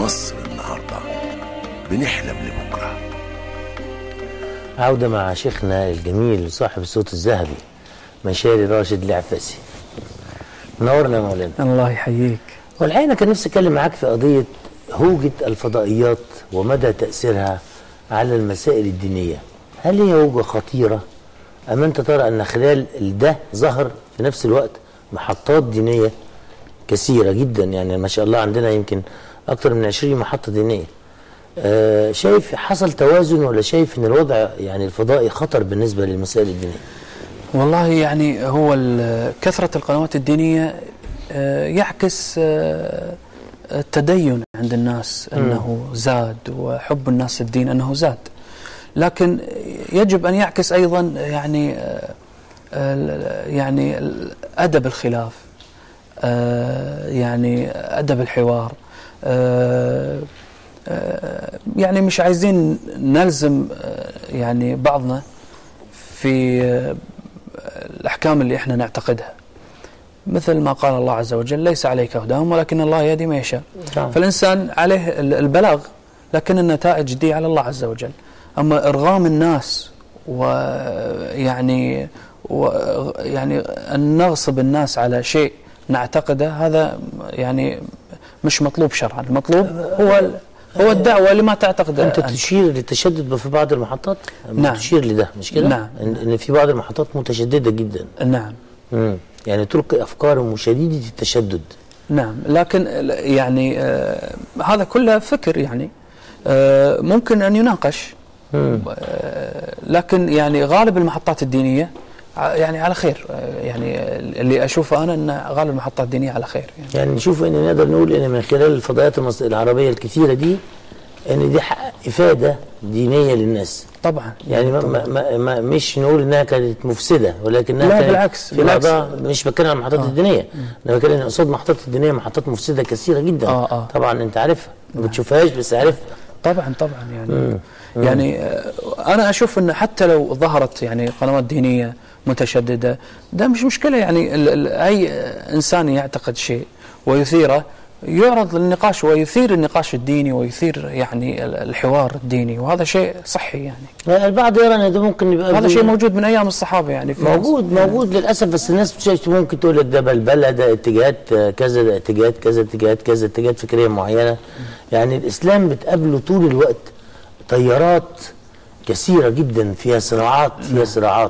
مصر النهاردة بنحلم لبكرة عودة مع شيخنا الجميل صاحب الصوت الذهبي مشاري راشد العفاسي نورنا يا مولانا الله يحييك والحقيقة أنا كان نفسي أتكلم معاك في قضية هوجة الفضائيات ومدى تأثيرها على المسائل الدينية هل هي هوجة خطيرة أم أنت ترى أن خلال ده ظهر في نفس الوقت محطات دينية كثيرة جدا يعني ما شاء الله عندنا يمكن أكثر من 20 محطة دينية آه شايف حصل توازن ولا شايف أن الوضع يعني الفضائي خطر بالنسبة للمسائل الدينية والله يعني هو ال- كثرة القنوات الدينية آه، يعكس آه، التدين عند الناس أنه زاد وحب الناس الدين أنه زاد لكن يجب أن يعكس أيضا يعني آه، ال- يعني ال- أدب الخلاف آه، يعني أدب الحوار آه، آه، يعني مش عايزين نلزم آه، يعني بعضنا في آه، الأحكام اللي إحنا نعتقدها مثل ما قال الله عز وجل ليس عليك هداهم ولكن الله يهدي من يشاء نعم. فالإنسان عليه ال- البلاغ لكن النتائج دي على الله عز وجل أما إرغام الناس ويعني و يعني أن نغصب الناس على شيء نعتقده هذا يعني مش مطلوب شرعا المطلوب هو ال- هو الدعوة لما تعتقده أنت تشير للتشدد في بعض المحطات نعم. تشير لده مش كده نعم. إن إن في بعض المحطات متشددة جدا نعم مم. يعني تلقي أفكار شديدة التشدد نعم لكن ال- يعني آه هذا كله فكر يعني آه ممكن أن يناقش مم. آه لكن يعني غالب المحطات الدينية ع- يعني على خير آه يعني اللي أشوفه أنا أن غالب المحطات الدينية على خير يعني يعني نشوف ان نقدر نقول ان من خلال الفضائيات المص- العربيه الكثيره دي ان دي حق افاده دينيه للناس طبعا يعني ما ما ما ما مش نقول انها كانت مفسده ولكنها لا، كانت بالعكس، في بالعكس. بعضها مش بتكلم عن المحطات الدينيه انا بتكلم قصاد المحطات الدينيه محطات مفسده كثيره جدا آه، آه. طبعا انت عارفها ما بتشوفهاش بس عارفها طبعا طبعا يعني يعني آه، انا اشوف ان حتى لو ظهرت يعني قنوات دينيه متشدده ده مش مشكله يعني ال ال اي انسان يعتقد شيء ويثيره يعرض للنقاش ويثير النقاش الديني ويثير يعني ال- الحوار الديني وهذا شيء صحي يعني البعض يرى ان ده ممكن يبقى هذا بي- شيء موجود من ايام الصحابه يعني في موجود موجود للاسف بس الناس بتش- ممكن تقول لك ده بلبله ده اتجاهات آه، كذا ده اتجاهات كذا اتجاهات كذا اتجاهات فكريه معينه يعني الاسلام بتقابله طول الوقت تيارات كثيره جدا فيها صراعات فيها صراعات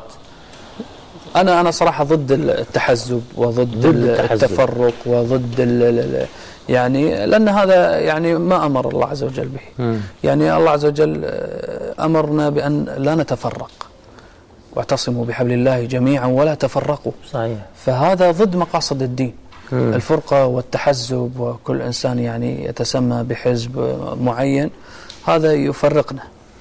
انا انا صراحه ضد التحزب وضد ضد التحزب. التفرق وضد ال ال ال يعني لان هذا يعني ما امر الله عز وجل به يعني الله عز وجل آه، امرنا بان لا نتفرق واعتصموا بحبل الله جميعا ولا تفرقوا صحيح فهذا ضد مقاصد الدين الفرقه والتحزب وكل انسان يعني يتسمى بحزب معين هذا يفرقنا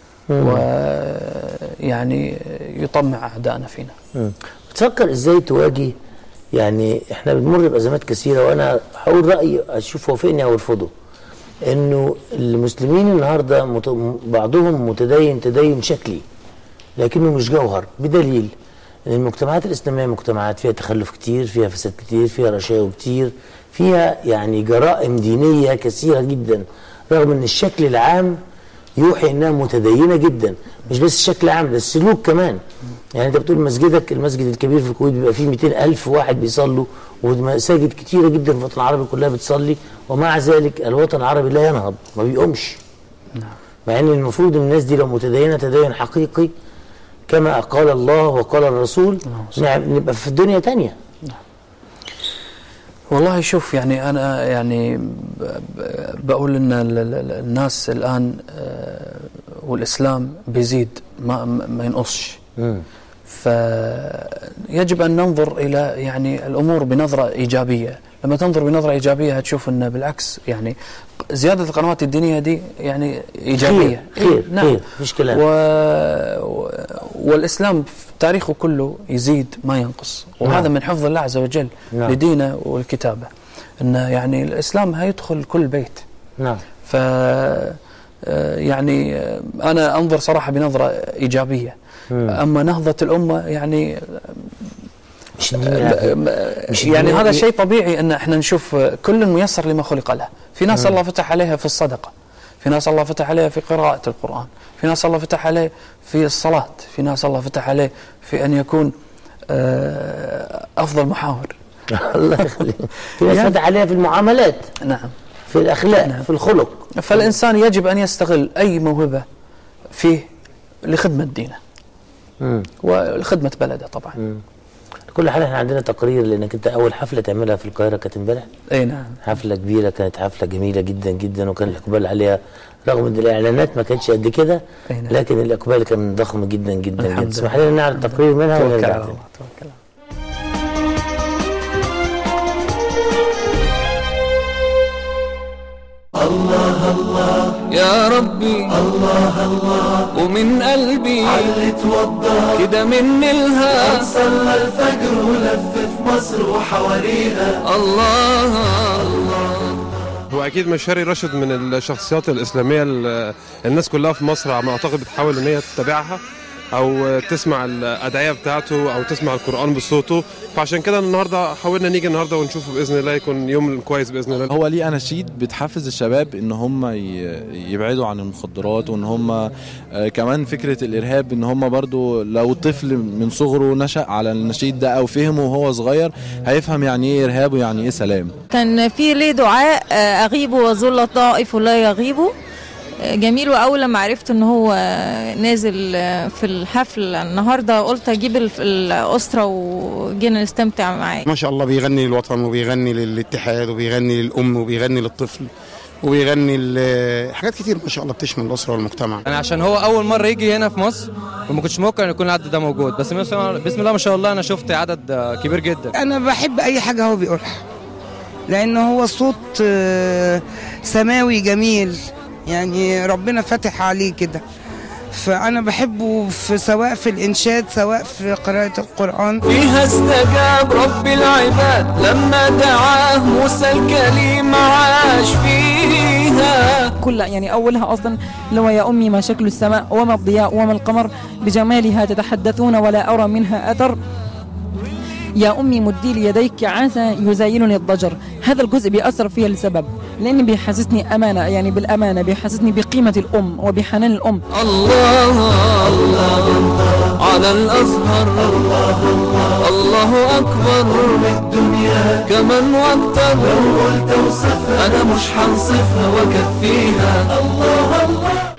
ويعني يطمع اعدائنا فينا مم. بتفكر ازاي تواجه يعني احنا بنمر بازمات كثيره وانا هقول رايي اشوف وافقني او ارفضه انه المسلمين النهارده مت... بعضهم متدين تدين شكلي لكنه مش جوهر بدليل ان المجتمعات الاسلاميه مجتمعات فيها تخلف كتير فيها فساد كتير فيها رشاوى كتير فيها يعني جرائم دينيه كثيره جدا رغم ان الشكل العام يوحي انها متدينه جدا مش بس الشكل العام ده السلوك كمان يعني انت بتقول مسجدك المسجد الكبير في الكويت بيبقى فيه 200 الف واحد بيصلوا ومساجد كتيره جدا في الوطن العربي كلها بتصلي ومع ذلك الوطن العربي لا ينهض ما بيقومش مع ان المفروض ان الناس دي لو متدينه تدين حقيقي كما قال الله وقال الرسول نعم نبقى في الدنيا تانية والله شوف يعني انا يعني ب- ب- بقول ان ال- ال- ال- الناس الان آه، والاسلام بيزيد ما ما ما ينقصش فيجب ان ننظر الى يعني الامور بنظره ايجابيه لما تنظر بنظره ايجابيه هتشوف ان بالعكس يعني زياده القنوات الدينيه دي يعني ايجابيه خير خير نعم خير مفيش كلام و... و... والإسلام في تاريخه كله يزيد ما ينقص وهذا نعم. من حفظ الله عز وجل نعم. لدينه والكتابة أنه يعني الإسلام هيدخل كل بيت نعم ف آه، يعني آه، أنا أنظر صراحة بنظرة إيجابية أما نهضة الأمة يعني مش الدنيا مش يعني الدنيا- هذا شيء طبيعي ان احنا نشوف كل ميسر لما خلق له في ناس الله فتح عليها في الصدقه في ناس الله فتح عليها في قراءه القران في ناس الله فتح عليه في الصلاه في ناس الله فتح عليه في ان يكون آه، افضل محاور الله يخليك في ناس يعني- فتح عليها في المعاملات نعم في الاخلاق في الخلق فالانسان يجب ان يستغل اي موهبه فيه لخدمه دينه مم. ولخدمه بلده طبعا كل حال احنا عندنا تقرير لانك انت اول حفله تعملها في القاهره كانت امبارح اي نعم حفله كبيره كانت حفله جميله جدا جدا وكان الاقبال عليها رغم ان الاعلانات ما كانتش قد كده أي نعم. لكن الاقبال كان ضخم جدا جدا الحمد جدا اسمح لنا نعرض تقرير منها توكل ونرجع على تاني. الله توكل على الله يا ربي الله الله ومن قلبي علت وضح كده من الها صلى الفجر ولف في مصر وحواليها الله هو اكيد مشاري راشد من الشخصيات الاسلاميه ال- الناس كلها في مصر على ما اعتقد بتحاول ان هي تتابعها او تسمع الادعيه بتاعته او تسمع القران بصوته فعشان كده النهارده حاولنا نيجي النهارده ونشوفه باذن الله يكون يوم كويس باذن الله هو ليه اناشيد بتحفز الشباب ان هم ي- يبعدوا عن المخدرات وان هم آه، كمان فكره الارهاب ان هم برضو لو طفل من صغره نشا على النشيد ده او فهمه وهو صغير هيفهم يعني ايه ارهاب ويعني ايه سلام كان في ليه دعاء آه، أغيب وظل الطائف لا يغيب آه، جميل وأول لما عرفت إن هو آه، نازل آه، في الحفل النهاردة قلت أجيب الف- الأسرة وجينا نستمتع معاه ما شاء الله بيغني للوطن وبيغني للاتحاد وبيغني للأم وبيغني للطفل وبيغني ل- حاجات كتير ما شاء الله بتشمل الأسرة والمجتمع يعني عشان هو اول مره يجي هنا في مصر وما كنتش ممكن يكون العدد ده موجود بس بسم الله بسم الله ما شاء الله انا شفت عدد آه، كبير جدا انا بحب اي حاجه هو بيقولها لان هو صوت آه، سماوي جميل يعني ربنا فاتح عليه كده فانا بحبه في سواء في الانشاد سواء في قراءه القران فيها استجاب رب العباد لما دعاه موسى الكليم عاش فيها كل يعني أولها أصلا لو يا أمي ما شكل السماء وما الضياء وما القمر بجمالها تتحدثون ولا أرى منها أثر يا أمي مدي لي يديك عسى يزينني الضجر هذا الجزء بيأثر فيا لسبب لأن بيحسسني أمانة يعني بالأمانة بيحسسني بقيمة الأم وبحنان الأم الله الله على الأزهر الله أكبر من الدنيا كمان وأكتر لو قلت أوصفها أنا مش هنصفها وأكفيها الله الله